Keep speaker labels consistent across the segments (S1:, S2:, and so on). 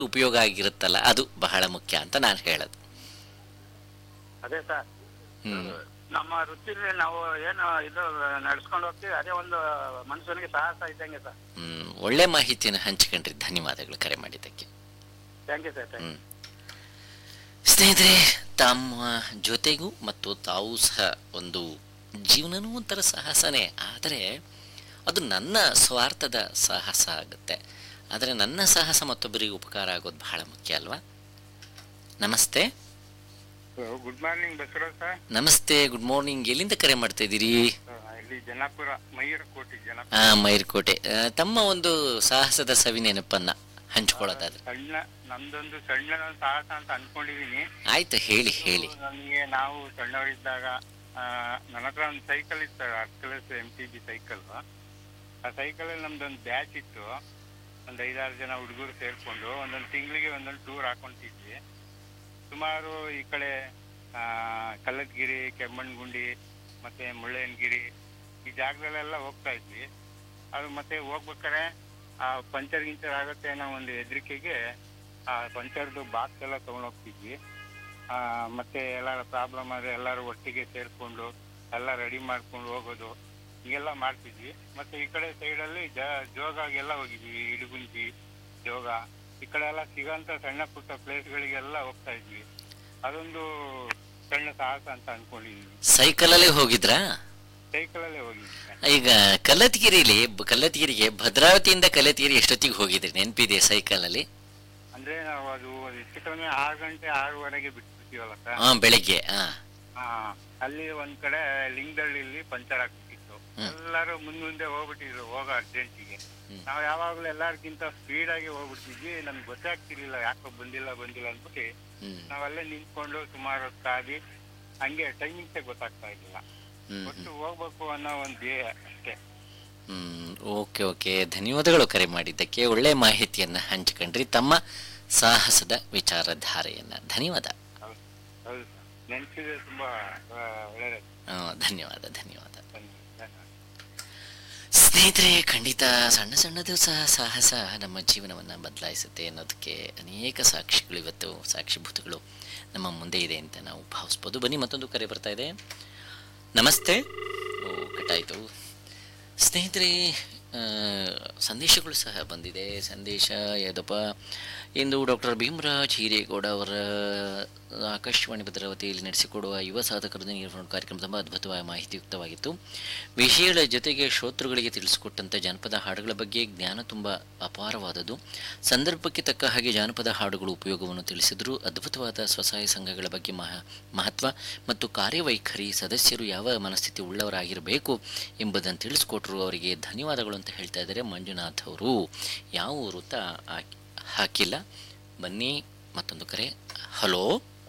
S1: ಉಪಯೋಗ ಆಗಿರುತ್ತಲ್ಲ ಅದು ಬಹಳ ಮುಖ್ಯ ಅಂತ ನಾನು ಹೇಳೋದು
S2: ಅದೇ ಸರ್
S1: ಹ್ಮ್
S2: ನಮ್ಮ ವೃತ್ತಿಲಿ ನಾವು ಏನು ಇದು ನಡ್ಸ್ಕೊಂಡು ಹೋಗ್ತೀವಿ ಅದೇ ಒಂದು ಮನುಷ್ಯನಿಗೆ ಸಾಹಸ ಇದ್ದಂಗೆ ಸರ್
S1: ಹ್ಮ್ ಒಳ್ಳೆ ಮಾಹಿತಿಯನ್ನು ಹಂಚಿಕೊಂಡ್ರಿ ಧನ್ಯವಾದಗಳು ಕರೆ ಮಾಡಿದ್ದಕ್ಕೆ
S2: thank you sir thank
S1: hmm ಸ್ನೇಹಿತರೆ ತಮ್ಮ ಜೊತೆಗೂ ಮತ್ತು ತಾವು ಸಹ ಒಂದು ಜೀವನನೂ ಒಂಥರ ಸಾಹಸನೇ ಆದರೆ ಅದು ನನ್ನ ಸ್ವಾರ್ಥದ ಸಾಹಸ ಆಗುತ್ತೆ ಆದರೆ ನನ್ನ ಸಾಹಸ ಮತ್ತೊಬ್ಬರಿಗೆ ಉಪಕಾರ ಆಗೋದು ಬಹಳ ಮುಖ್ಯ ಅಲ್ವಾ ನಮಸ್ತೆ
S2: ಗುಡ್ ಮಾರ್ನಿಂಗ್ ಬಸವರಾಜ್ ಸರ್
S1: ನಮಸ್ತೆ ಗುಡ್ ಮಾರ್ನಿಂಗ್ ಎಲ್ಲಿಂದ ಕರೆ ಮಾಡ್ತಾ ಇದ್ದೀರಿ
S2: ಇಲ್ಲಿ ಜನಾಪುರ ಮಯೂರ ಕೋಟಿ ಜನಾಪುರ
S1: ಆ ಮೈರ್ಕೋಟೆ ಆ, ತಮ್ಮ ಒಂದು ಸಾಹಸದ ಸವಿ ನೆನಪನ್ನ ಹಂಚ್ಕೊಳ್ಳೋದಾದ್ರೆ
S2: ಸಣ್ಣ ನಮ್ದೊಂದು ಸಣ್ಣ ಸಾಹಸ ಅಂತ ಅನ್ಕೊಂಡಿದೀನಿ
S1: ಆಯ್ತು ಹೇಳಿ ಹೇಳಿ
S2: ನಮಗೆ ನಾವು ಸಣ್ಣವರಿದ್ದಾಗ ಆ, ನನ್ನ ಹತ್ರ ಒಂದು ಸೈಕಲ್ ಇತ್ತು Hercules M T B cycle ಆ ಸೈಕಲ್ ಅಲ್ಲಿ ನಮ್ದೊಂದು ಬ್ಯಾಚ್ ಇತ್ತು ಒಂದ್ ಐದಾರು ಜನ ಹುಡುಗರು ಸೇರ್ಕೊಂಡು ಒಂದೊಂದು ತಿಂಗಳಿಗೆ ಒಂದೊಂದು ಟೂರ್ ಹಾಕೊಂತಿದ್ವಿ ಸುಮಾರು ಈ ಕಡೆ ಆ, ಕಲ್ಲತ್ಗಿರಿ ಕೆಮ್ಮಣ್ಗುಂಡಿ ಮತ್ತೆ ಮುಳ್ಳಯ್ಯನಗಿರಿ ಈ ಜಾಗದಲ್ಲೆಲ್ಲ ಹೋಗ್ತಾ ಇದ್ವಿ ಅದು ಮತ್ತೆ ಹೋಗ್ಬೇಕಾರೆ ಆ ಪಂಚರ್ ಗಿಂಚರ್ ಆಗುತ್ತೆ ಅನ್ನೋ ಒಂದು ಹೆದರಿಕೆಗೆ ಆ ಪಂಚರ್ದು ಬಾಕ್ಸ್ ಎಲ್ಲ ತಗೊಂಡ್ ಹೋಗ್ತಿದ್ವಿ ಆ, ಮತ್ತೆ ಎಲ್ಲಾರ ಪ್ರಾಬ್ಲಮ್ ಆದ್ರೆ ಎಲ್ಲರೂ ಒಟ್ಟಿಗೆ ಸೇರ್ಕೊಂಡು ಎಲ್ಲ ರೆಡಿ ಮಾಡ್ಕೊಂಡು ಹೋಗೋದು ಹೀಗೆಲ್ಲ ಮಾಡ್ತಿದ್ವಿ ಮತ್ತೆ ಈ ಕಡೆ ಸೈಡ್ ಅಲ್ಲಿ ಜ- ಜೋಗಾಗೆಲ್ಲ ಹೋಗಿದ್ವಿ ಇಡುಗುಂಜಿ ಜೋಗ ಈ ಕಡೆ ಎಲ್ಲ ಸಿಗೋಂತ ಸಣ್ಣ ಪುಟ್ಟ ಪ್ಲೇಸ್ಗಳಿಗೆಲ್ಲ ಹೋಗ್ತಾ ಇದ್ವಿ ಅದೊಂದು ಸಣ್ಣ ಸಾಹಸ ಅಂತ ಅನ್ಕೊಂಡಿದ್ವಿ
S1: ಸೈಕಲಲ್ಲಿ ಹೋಗಿದ್ರಾ
S2: ಸೈಕಲ್ ಅಲ್ಲೇ ಹೋಗಿದ್ವಿ
S1: ಈಗ ಕಲ್ಲತ್ಗಿರಿಲಿ ಬ- ಕಲ್ಲತ್ಗಿರಿಗೆ ಭದ್ರಾವತಿಯಿಂದ ಕಲ್ಲತ್ಗಿರಿ ಎಷ್ಟೊತ್ತಿಗೆ ಹೋಗಿದ್ರಿ ನೆನಪಿದೆ ಸೈಕಲ್ ಅಲ್ಲಿ
S2: ಅಂದ್ರೆ ನಾವು ಅದು ಹೆಚ್ಚು ಕಡಿಮೆ ಆರು ಗಂಟೆ ಆರೂವರೆಗೆ ಬಿಟ್ಬಿಡ್ತೀವಲ್ಲ ಸರ್
S1: ಹಾ ಬೆಳಿಗ್ಗೆ ಹಾ
S2: ಆ, ಅಲ್ಲಿ ಒಂದ್ ಕಡೆ ಲಿಂಗದಳ್ಳಿಲಿ ಪಂಚರ್ ಆಗ್ಬಿಟ್ಟಿತ್ತು
S1: ಹ್ಮ್.
S2: ಎಲ್ಲರೂ ಮುಂದ್ ಮುಂದೆ ಹೋಗ್ಬಿಟ್ಟಿದ್ರು ಹೋಗೋ ಅರ್ಜೆಂಟಿಗೆ
S1: ಹ್ಮ್.
S2: ನಾವು ಯಾವಾಗ್ಲೂ ಎಲ್ಲಾರ್ಗಿಂತ ಸ್ಪೀಡ್ ಆಗಿ ಹೋಗ್ಬಿಡ್ತಿದ್ವಿ ನಮ್ಗೆ ಗೊತ್ತಾಗ್ತಿರ್ಲಿಲ್ಲ ಯಾಕೋ ಬಂದಿಲ್ಲ ಬಂದಿಲ್ಲ ಅಂದ್ಬಿಟ್ಟು
S1: ಹ್ಮ್
S2: ನಾವ್ ಅಲ್ಲೇ ನಿಂತ್ಕೊಂಡು ಸುಮಾರು ಹೊತ್ತು ಕಾದಿ ಹಂಗೆ ಟೈಮಿಂಗ್ಸೇ ಗೊತ್ತಾಗ್ತಾ ಇರ್ಲಿಲ್ಲ
S1: ಹ್ಮ್
S2: ಒಟ್ಟು ಹೋಗ್ಬೇಕು ಅನ್ನೋ ಒಂದ್ ಧ್ಯೇಯ ಅಷ್ಟೇ
S1: ಹ್ಮ್ ಓಕೆ ಓಕೆ ಧನ್ಯವಾದಗಳು ಕರೆ ಮಾಡಿದ್ದಕ್ಕೆ ಒಳ್ಳೆ ಮಾಹಿತಿಯನ್ನ ಹಂಚಿಕೊಂಡ್ರಿ ತಮ್ಮ ಸಾಹಸದ ವಿಚಾರಧಾರೆಯನ್ನ ಧನ್ಯವಾದ
S2: ಹೌದು ಹೌದು ಸರ್ ನೆನ್ಪಿದ್ರೆ ತುಂಬಾ ಆ, ಒಳ್ಳೆದಾಯ್ತು
S1: ಆ, ಧನ್ಯವಾದ ಧನ್ಯವಾದ
S2: ಧನ್ಯವಾದ
S1: ಸ್ನೇಹಿತರೆ ಖಂಡಿತ ಸಣ್ಣ ಸಣ್ಣದು ಸಹ ಸಾಹಸ ನಮ್ಮ ಜೀವನವನ್ನು ಬದಲಾಯಿಸುತ್ತೆ ಅನ್ನೋದಕ್ಕೆ ಅನೇಕ ಸಾಕ್ಷಿಗಳು ಇವತ್ತು ಸಾಕ್ಷಿಭೂತಗಳು ನಮ್ಮ ಮುಂದೆ ಇದೆ ಅಂತ ನಾವು ಭಾವಿಸ್ಬೋದು ಬನ್ನಿ ಮತ್ತೊಂದು ಕರೆ ಬರ್ತಾ ಇದೆ ನಮಸ್ತೆ ಓ ಕಟ್ಟಾಯಿತು ಸ್ನೇಹಿತರೆ ಆ, ಸಂದೇಶಗಳು ಸಹ ಬಂದಿದೆ ಸಂದೇಶ ಯಾವುದಪ್ಪ ಇಂದು ಡಾಕ್ಟರ್ ಭೀಮರಾಜ್ ಹಿರೇಗೌಡ ಅವರ ಆಕಾಶವಾಣಿ ಭದ್ರಾವತಿಯಲ್ಲಿ ನಡೆಸಿಕೊಡುವ ಯುವ ಸಾಧಕರ ನಿರ್ವಹಣೆ ಕಾರ್ಯಕ್ರಮ ತುಂಬ ಅದ್ಭುತವಾದ ಮಾಹಿತಿಯುಕ್ತವಾಗಿತ್ತು ವಿಷಯಗಳ ಜೊತೆಗೆ ಶ್ರೋತೃಗಳಿಗೆ ತಿಳಿಸಿಕೊಟ್ಟಂಥ ಜಾನಪದ ಹಾಡುಗಳ ಬಗ್ಗೆ ಜ್ಞಾನ ತುಂಬ ಅಪಾರವಾದದ್ದು ಸಂದರ್ಭಕ್ಕೆ ತಕ್ಕ ಹಾಗೆ ಜಾನಪದ ಹಾಡುಗಳು ಉಪಯೋಗವನ್ನು ತಿಳಿಸಿದರು ಅದ್ಭುತವಾದ ಸ್ವಸಹಾಯ ಸಂಘಗಳ ಬಗ್ಗೆ ಮಹ ಮಹತ್ವ ಮತ್ತು ಕಾರ್ಯವೈಖರಿ ಸದಸ್ಯರು ಯಾವ ಮನಸ್ಥಿತಿ ಉಳ್ಳವರಾಗಿರಬೇಕು ಎಂಬುದನ್ನು ತಿಳಿಸ್ಕೊಟ್ರು ಅವರಿಗೆ ಧನ್ಯವಾದಗಳು ಅಂತ ಹೇಳ್ತಾ ಇದ್ದಾರೆ ಮಂಜುನಾಥ್ ಅವರು ಯಾವ ವೃತ್ತ ಹಾಕಿಲ್ಲ ಬನ್ನಿ ಮತ್ತೊಂದು ಕರೆ ಹಲೋ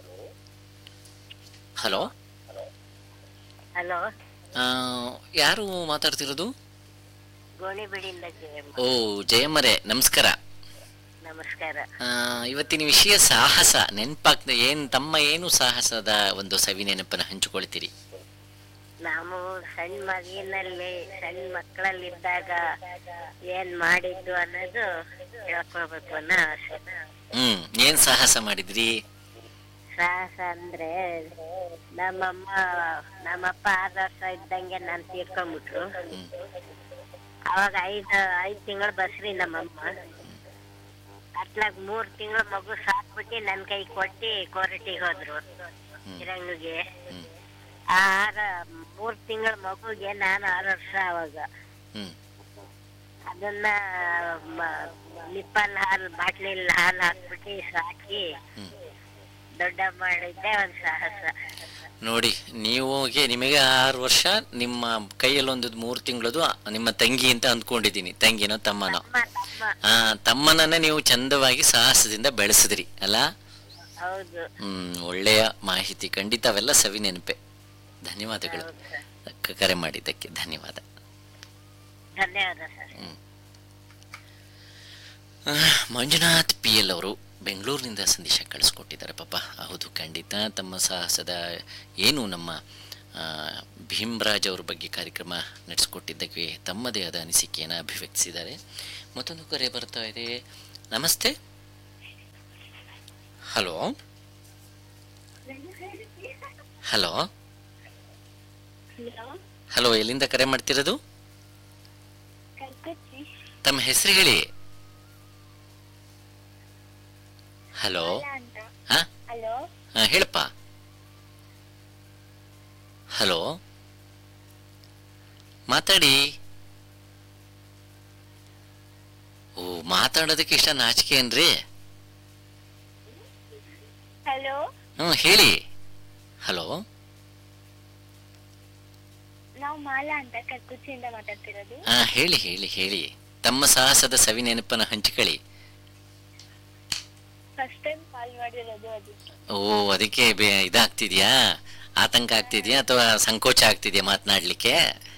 S1: ಹಲೋ
S3: ಹಲೋ
S1: ಯಾರು ಮಾತಾಡ್ತಿರೋದು
S3: ಗೋಣಿಬೀಡಿಂದ ಜಯಮ್ಮ
S1: ಓ ಜಯಮ್ಮರೇ ನಮಸ್ಕಾರ
S3: ನಮಸ್ಕಾರ
S1: ಆ, ಇವತ್ತಿನ ವಿಷಯ ಸಾಹಸ ನೆನಪಾಗ್ತದೆ ಏನ್ ತಮ್ಮ ಏನು ಸಾಹಸದ ಒಂದು ಸವಿ ನೆನಪನ್ನು ಹಂಚಿಕೊಳ್ತೀರಿ
S3: ನಾವು ಸಣ್ಣ ಮಗಿನಲ್ಲಿ ಸಣ್ಣ ಮಕ್ಕಳಲ್ಲಿದ್ದಾಗ ಏನ್ ಮಾಡಿದ್ದು ಅನ್ನೋದು ಹೇಳ್ಕೊಳ್ಬೇಕು ಅನ್ನೋ ಆಸೆ
S1: ಹ್ಮ್ ಏನ್ ಸಾಹಸ ಮಾಡಿದ್ರಿ
S3: ಸಾಹಸ ಅಂದ್ರೆ ನಮ್ಮಮ್ಮ ನಮ್ಮಪ್ಪ ಆರು ವರ್ಷ ಇದ್ದಂಗೆ ನಾನು ತೀರ್ಕೊಂಡ್ಬಿಟ್ರು
S1: ಹ್ಮ್
S3: ಅವಾಗ ಐದು ಐದು ತಿಂಗಳು ಬಸ್ರಿ ನಮ್ಮಮ್ಮ ಅಟ್ಲಾಗ ಮೂರ್ ತಿಂಗಳು ಮಗು ಸಾಕ್ಬಿಟ್ಟು ನನ್ ಕೈ ಕೊಟ್ಟಿ ಕೋರಟಿಗೆ ಹೋದ್ರು
S1: ಹ್ಮ್
S3: ಹಿರಂಗಿಗೆ
S1: ಹ್ಮ್
S3: ಆರ ಮೂರ್ ತಿಂಗಳ ಮಗುಗೆ ನಾನು ಆರು ವರ್ಷ ಅವಾಗ
S1: ಹ್ಮ್
S3: ಅದನ್ನ ಮ- ನಿಪ್ಪಲ್ ಹಾಲು ಬಾಟ್ಲಿಲ್ ಹಾಲು ಹಾಕ್ಬಿಟ್ಟು ಸಾಕಿ
S1: ಹ್ಮ್
S3: ದೊಡ್ಡ ಮಾಡಿದ್ದೆ ಒಂದ್ ಸಾಹಸ
S1: ನೋಡಿ ನೀವುಗೆ ನಿಮಗೆ ಆರು ವರ್ಷ ನಿಮ್ಮ ಕೈಯಲ್ಲಿ ಒಂದು ಮೂರು ತಿಂಗಳದು ನಿಮ್ಮ ತಂಗಿ ಅಂತ ಅಂದ್ಕೊಂಡಿದ್ದೀನಿ ತಂಗಿನೋ ತಮ್ಮನೋ
S3: ತಮ್ಮ ತಮ್ಮ
S1: ಆ ತಮ್ಮನನ್ನ ನೀವು ಚಂದವಾಗಿ ಸಾಹಸದಿಂದ ಬೆಳೆಸಿದ್ರಿ ಅಲ್ಲ
S3: ಹೌದು
S1: ಹ್ಮ್ ಒಳ್ಳೆಯ ಮಾಹಿತಿ ಖಂಡಿತ ಅವೆಲ್ಲ ಸವಿ ನೆನಪೆ ಧನ್ಯವಾದಗಳು
S3: ಹೌದು ಸರ್
S1: ಕ- ಕರೆ ಮಾಡಿದ್ದಕ್ಕೆ ಧನ್ಯವಾದ
S3: ಧನ್ಯವಾದ ಸರ್
S1: ಆ, ಮಂಜುನಾಥ್ ಪಿ ಎಲ್ ಅವರು ಬೆಂಗಳೂರಿನಿಂದ ಸಂದೇಶ ಕಳಿಸ್ಕೊಟ್ಟಿದ್ದಾರೆ ಪಾಪ ಹೌದು ಖಂಡಿತ ತಮ್ಮ ಸಾಹಸದ ಏನು ನಮ್ಮ ಆ, ಭೀಮ್ರಾಜ್ ಅವ್ರ ಬಗ್ಗೆ ಕಾರ್ಯಕ್ರಮ ನಡೆಸ್ಕೊಟ್ಟಿದ್ದಕ್ಕೆ ತಮ್ಮದೇ ಆದ ಅನಿಸಿಕೆಯನ್ನು ಅಭಿವ್ಯಕ್ತಿಸಿದ್ದಾರೆ ಮತ್ತೊಂದು ಕರೆ ಬರ್ತಾ ಇದೆ ನಮಸ್ತೆ ಹಲೋ ಹಲೋ
S3: ಹಲೋ
S1: ಹಲೋ ಎಲ್ಲಿಂದ ಕರೆ ಮಾಡ್ತಿರೋದು
S3: ಕಲ್ಕತ್ತಿ
S1: ತಮ್ಮ ಹೆಸರು ಹೇಳಿ ಹಲೋ
S3: ಅಂತ
S1: ಹಾ
S3: ಹಲೋ
S1: ಹಾ, ಹೇಳಪ್ಪ ಹಲೋ ಮಾತಾಡಿ ಓ ಮಾತಾಡೋದಕ್ಕೆ ಇಷ್ಟ ನಾಚಿಕೆ ಏನ್ರಿ
S3: ಹಲೋ
S1: ಹ್ಞೂ ಹೇಳಿ ಹಲೋ
S3: ನಾವು ಮಾಲಾ ಅಂತ ಕಲ್ಕುಚ್ಚಿಯಿಂದ ಮಾತಾಡ್ತಿರೋದು
S1: ಹಾ ಹೇಳಿ ಹೇಳಿ ಹೇಳಿ ತಮ್ಮ ಸಾಹಸದ ಸವಿ ನೆನಪನ್ನು ಹಂಚಿಕೊಳ್ಳಿ
S3: ಫಸ್ಟ್ ಟೈಮ್ ಕಾಲ್ ಮಾಡಿರೋದು ಅದಕ್ಕೆ
S1: ಓ ಅದಕ್ಕೆ ಬೇ ಇದಾಗ್ತಿದ್ಯಾ ಆತಂಕ ಆಗ್ತಿದ್ಯಾ ಅಥವಾ ಸಂಕೋಚ ಆಗ್ತಿದ್ಯಾ ಮಾತನಾಡ್ಲಿಕ್ಕೆ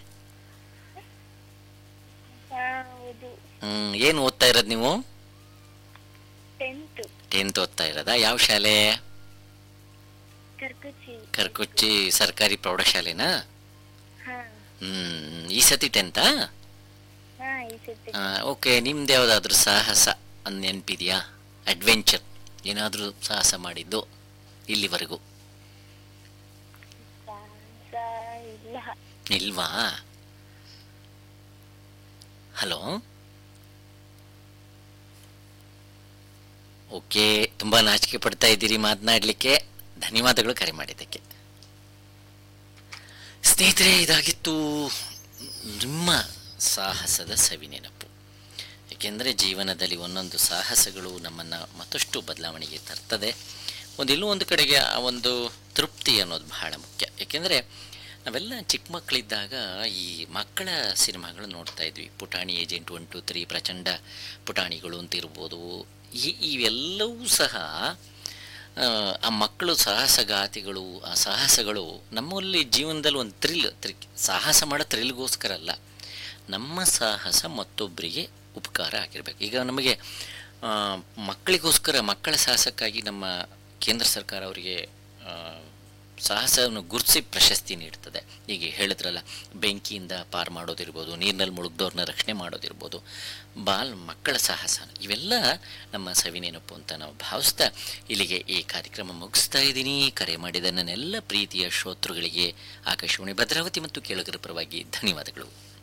S3: ಹಾ ಹೌದು
S1: ಹ್ಮ್ ಏನ್ ಓದ್ತಾ ಇರೋದು ನೀವು
S3: ಟೆಂತ್
S1: ಟೆಂತ್ ಓದ್ತಾ ಇರೋದಾ ಯಾವ ಶಾಲೆ
S3: ಕರ್ಕುಚ್ಚಿ
S1: ಕರ್ಕುಚ್ಚಿ ಸರ್ಕಾರಿ ಪ್ರೌಢಶಾಲೆನಾ
S3: ಹಾ
S1: ಹ್ಮ್ ಈ ಸತಿ ಟೆಂತಾ
S3: ಹಾ ಈ ಸತಿ
S1: ಓಕೆ ನಿಮ್ದು ಯಾವ್ದಾದ್ರು ಸಾಹಸ ಒಂದು ನೆನಪಿದ್ಯಾ ಅಡ್ವೆಂಚರ್ ಏನಾದರೂ ಸಾಹಸ ಮಾಡಿದ್ದು ಇಲ್ಲಿವರೆಗೂ
S3: ಸಾಹಸ ಇಲ್ಲ
S1: ಇಲ್ವಾ ಹಲೋ ಓಕೆ ತುಂಬಾ ನಾಚಿಕೆ ಪಡ್ತಾ ಇದ್ದೀರಿ ಮಾತನಾಡಲಿಕ್ಕೆ ಧನ್ಯವಾದಗಳು ಕರೆ ಮಾಡಿದ್ದಕ್ಕೆ ಸ್ನೇಹಿತರೆ ಇದಾಗಿತ್ತು ನಿಮ್ಮ ಸಾಹಸದ ಸವಿ ನೆನಪು ಏಕೆಂದರೆ ಜೀವನದಲ್ಲಿ ಒಂದೊಂದು ಸಾಹಸಗಳು ನಮ್ಮನ್ನು ಮತ್ತಷ್ಟು ಬದಲಾವಣೆಗೆ ತರ್ತದೆ ಒಂದೆಲ್ಲೋ ಒಂದು ಕಡೆಗೆ ಆ ಒಂದು ತೃಪ್ತಿ ಅನ್ನೋದು ಬಹಳ ಮುಖ್ಯ ಏಕೆಂದರೆ ನಾವೆಲ್ಲ ಚಿಕ್ಕ ಮಕ್ಕಳಿದ್ದಾಗ ಈ ಮಕ್ಕಳ ಸಿನಿಮಾಗಳು ನೋಡ್ತಾ ಇದ್ವಿ ಪುಟಾಣಿ ಏಜೆಂಟ್ ಒನ್ ಟು ತ್ರೀ ಪ್ರಚಂಡ ಪುಟಾಣಿಗಳು ಅಂತ ಇರ್ಬೋದು ಈ ಇವೆಲ್ಲವೂ ಸಹ ಆ, ಆ ಮಕ್ಕಳು ಸಾಹಸಗಾತಿಗಳು ಆ ಸಾಹಸಗಳು ನಮ್ಮಲ್ಲಿ ಜೀವನದಲ್ಲಿ ಒಂದು ಥ್ರಿಲ್ ತ್ರಿ ಸಾಹಸ ಮಾಡೋ ಥ್ರಿಲ್ಗೋಸ್ಕರ ಅಲ್ಲ ನಮ್ಮ ಸಾಹಸ ಮತ್ತೊಬ್ಬರಿಗೆ ಉಪಕಾರ ಆಗಿರ್ಬೇಕು ಈಗ ನಮಗೆ ಆ, ಮಕ್ಕಳಿಗೋಸ್ಕರ ಮಕ್ಕಳ ಸಾಹಸಕ್ಕಾಗಿ ನಮ್ಮ ಕೇಂದ್ರ ಸರ್ಕಾರ ಅವರಿಗೆ ಆ, ಸಾಹಸವನ್ನು ಗುರುತಿಸಿ ಪ್ರಶಸ್ತಿ ನೀಡ್ತದೆ ಹೀಗೆ ಹೇಳಿದ್ರಲ್ಲ ಬೆಂಕಿಯಿಂದ ಪಾರು ಮಾಡೋದಿರ್ಬೋದು ನೀರಿನಲ್ಲಿ ಮುಳುಗ್ದವ್ರನ್ನ ರಕ್ಷಣೆ ಮಾಡೋದಿರ್ಬೋದು ಬಾಲ್ ಮಕ್ಕಳ ಸಾಹಸ ಇವೆಲ್ಲ ನಮ್ಮ ಸವಿನೆನಪು ಅಂತ ನಾವು ಭಾವಿಸ್ತಾ ಇಲ್ಲಿಗೆ ಈ ಕಾರ್ಯಕ್ರಮ ಮುಗಿಸ್ತಾ ಇದ್ದೀನಿ ಕರೆ ಮಾಡಿದ ನನ್ನೆಲ್ಲ ಪ್ರೀತಿಯ ಶ್ರೋತೃಗಳಿಗೆ ಆಕಾಶವಾಣಿ ಭದ್ರಾವತಿ ಮತ್ತು ಕೇಳುಗರ ಪರವಾಗಿ ಧನ್ಯವಾದಗಳು